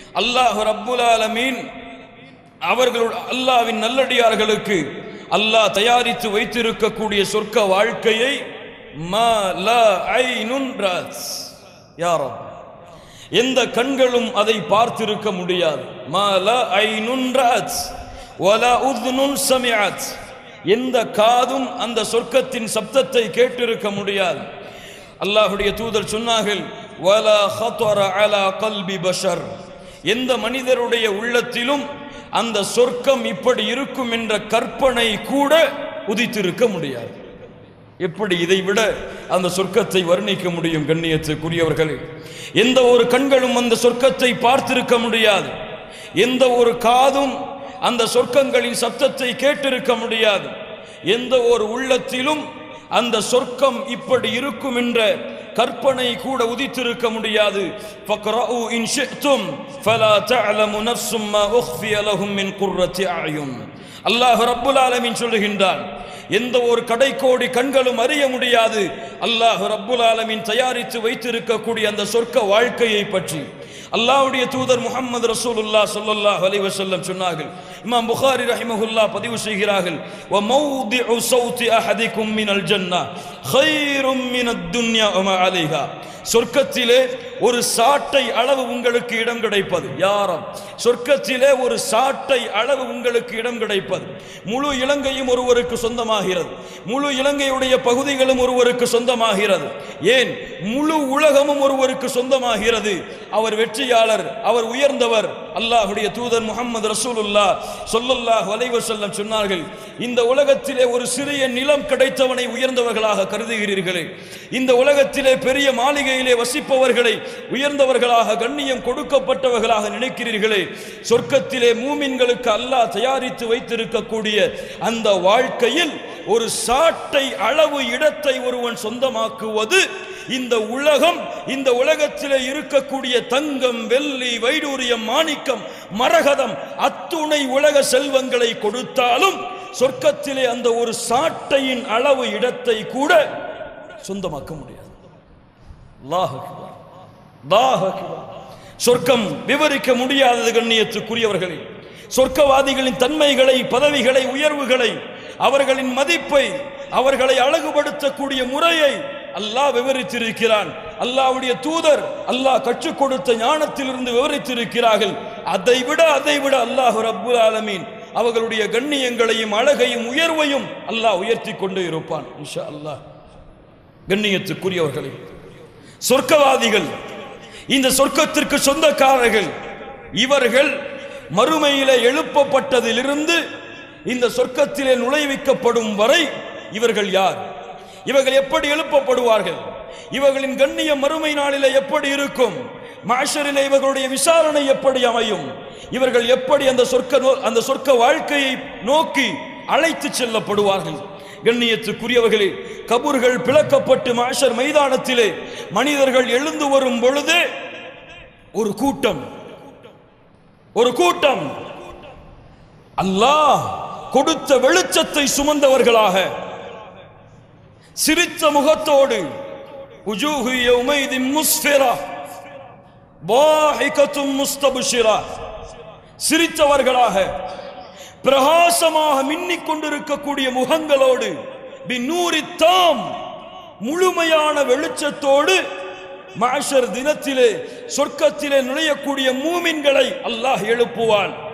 அல்லாஹ் ரப்புல் ஆலமீன் அவர்களுடைய அல்லாவின் நல்லடியார்களுக்கு அல்லாஹ் தயாரித்து வைத்திருக்கக்கூடிய சொர்க்க வாழ்க்கையை மா லா ஐனுன் ராஸ் யா ரப் எந்த கண்களும் அதை பார்த்திருக்க முடியாது மா லா ஐனுன் ராஸ் வலா உத்னுன் சமிஅத் எந்த காதும் அந்த சொர்க்கத்தின் சப்தத்தை கேட்டிருக்க முடியாது அல்லாஹ்வுடைய தூதர் சொன்னார்கள் வலா ஹத்வர அலா கல்பி பஷர் எந்த மனிதருடைய உள்ளத்திலும் அந்த சொர்க்கம் இப்படி இருக்கும் என்ற கற்பனை கூட உதித்திருக்க முடியாது எப்படி இதை விட அந்த சொர்க்கத்தை வர்ணிக்க முடியும் கண்ணியத்துக்குரியவர்களே எந்த ஒரு கண்களும் அந்த சொர்க்கத்தை பார்த்திருக்க முடியாது எந்த ஒரு காதும் அந்த சொர்க்கங்களின் சப்தத்தை கேட்டிருக்க முடியாது எந்த ஒரு உள்ளத்திலும் அந்த சொர்க்கம் இப்படி இருக்கும் என்ற கற்பனை கூட உதித்திருக்க முடியாது فَقْرَؤُوا إِنْ شِئْتُمْ فَلَا تَعْلَمُ نَفْسٌ مَا أُخْفِيَ لَهُم مِّن قُرَّةِ أَعْيُنٍ அல்லாஹ் ரப்புல் ஆலமீன் சொல்லுகின்றான் எந்த ஒரு கடைக்கோடி கண்களும் அறிய முடியாது அல்லாஹ் ரப்புல் ஆலமீன் தயாரித்து வைத்திருக்கக்கூடிய அந்த சொர்க்க வாழ்க்கையை பற்றி அல்லாஹ்வுடைய தூதர் முகமது ரசூலுல்லாஹ் ஸல்லல்லாஹு அலைஹி வஸல்லம் சொன்னார்கள் இமாம் புகாரி ரஹிமஹுல்லாஹ் பதிவு செய்கிறார்கள் வ மௌதிஉ சௌதி அஹதிக்கும் மினல் ஜன்னah கைரும் மினத் துன்யா வமா அலைஹா சொர்க்கத்திலே ஒரு சாட்டை அளவு உங்களுக்கு இடம் கிடைப்பது யாரம் சொர்க்கத்திலே ஒரு சாட்டை அளவு உங்களுக்கு இடம் கிடைப்பது முழு இலங்கையும் ஒருவருக்கு சொந்தமாகிறது முழு இலங்கையுடைய பகுதிகளும் ஒருவருக்கு சொந்தமாகிறது ஏன் முழு உலகமும் ஒருவருக்கு சொந்தமாகிறது அவர் வெற்றியாளர் அவர் உயர்ந்தவர் அல்லாஹுடைய தூதர் முகமது ரசூலுல்லா சொல்லல்லாஹ் வலைவசல்லம் சொன்னார்கள் இந்த உலகத்திலே ஒரு சிறிய நிலம் கிடைத்தவனை உயர்ந்தவர்களாக கருதுகிறீர்களே இந்த உலகத்திலே பெரிய மாளிகையிலே வசிப்பவர்களை உயர்ந்தவர்களாக கண்ணியம் கொடுக்கப்பட்டவர்களாக நினைக்கிறீர்களே சொர்க்கத்திலே மூமின்களுக்கு அல்லாஹ் தயாரித்து வைத்திருக்கக்கூடிய அந்த வாழ்க்கையில் ஒரு சாட்டை அளவு இடத்தை ஒருவன் சொந்தமாக்குவது இந்த உலகம் இந்த உலகத்திலே இருக்கக்கூடிய தங்கம் வெள்ளி வைடூரியம் மாணிக்கம் மரகதம் அத்துணை உலக செல்வங்களை கொடுத்தாலும் சொர்க்கத்திலே அந்த ஒரு சாட்டையின் அளவு இடத்தை கூட சொந்தமாக்க முடியாது அல்லாஹ் அக்பர். அல்லாஹ் அக்பர். சொர்க்கம் விவரிக்க முடியாதது கண்ணியத்துக்குரியவர்களே சொர்க்கவாதிகளின் தன்மைகளை பதவிகளை உயர்வுகளை அவர்களின் மதிப்பை அவர்களை அழகுபடுத்தக்கூடிய முறையை அல்லாஹ் விவரித்திருக்கிறான் அல்லாஹ்வுடைய தூதர் அல்லாஹ் கற்றுக் கொடுத்த ஞானத்திலிருந்து விவரித்திருக்கிறார்கள் அதை விட அதை விட அல்லாஹ் ரப்புல் ஆலமீன் அவர்களுடைய கண்ணியங்களையும் அழகையும் உயர்வையும் அல்லாஹ் உயர்த்தி கொண்டு இருப்பான் இன்ஷா அல்லாஹ் கண்ணியத்துக்குரியவர்களே சொர்க்கவாதிகள் இந்த சொர்க்கத்திற்கு சொந்தக்காரர்கள் இவர்கள் மறுமையிலே எழுப்பப்பட்டதிலிருந்து இந்த சொர்க்கத்திலே நுழைவிக்கப்படும் வரை இவர்கள் யார் இவர்கள் எப்படி எழுப்பப்படுவார்கள் இவர்களின் கண்ணிய மறுமை நாளிலே எப்படி இருக்கும் மாஷரிலே இவர்களுடைய விசாரணை எப்படி அமையும் இவர்கள் எப்படி அந்த சொர்க்க நோ- அந்த சொர்க்க வாழ்க்கையை நோக்கி அழைத்து செல்லப்படுவார்கள் கண்ணியத்துக்குரியவர்களே கபூர்கள் பிளக்கப்பட்டு மாஷர் மைதானத்திலே மனிதர்கள் எழுந்து வரும் பொழுதே ஒரு கூட்டம் ஒரு கூட்டம் அல்லாஹ் கொடுத்த வெளிச்சத்தை சுமந்தவர்களாக சிரித்த முகத்தோடு உஜூஹு யௌமைதின் முஸ்ஃபிரா வாஹிகத்தும் முஸ்தபுஷிரா சிரித்தவர்களாக பிரகாசமாக மின்னிக் கொண்டிருக்கக்கூடிய முகங்களோடு பின்னூரி தாம் முழுமையான வெளிச்சத்தோடு மாஷர் தினத்திலே சொர்க்கத்திலே நுழையக்கூடிய மூமின்களை அல்லாஹ் எழுப்புவான்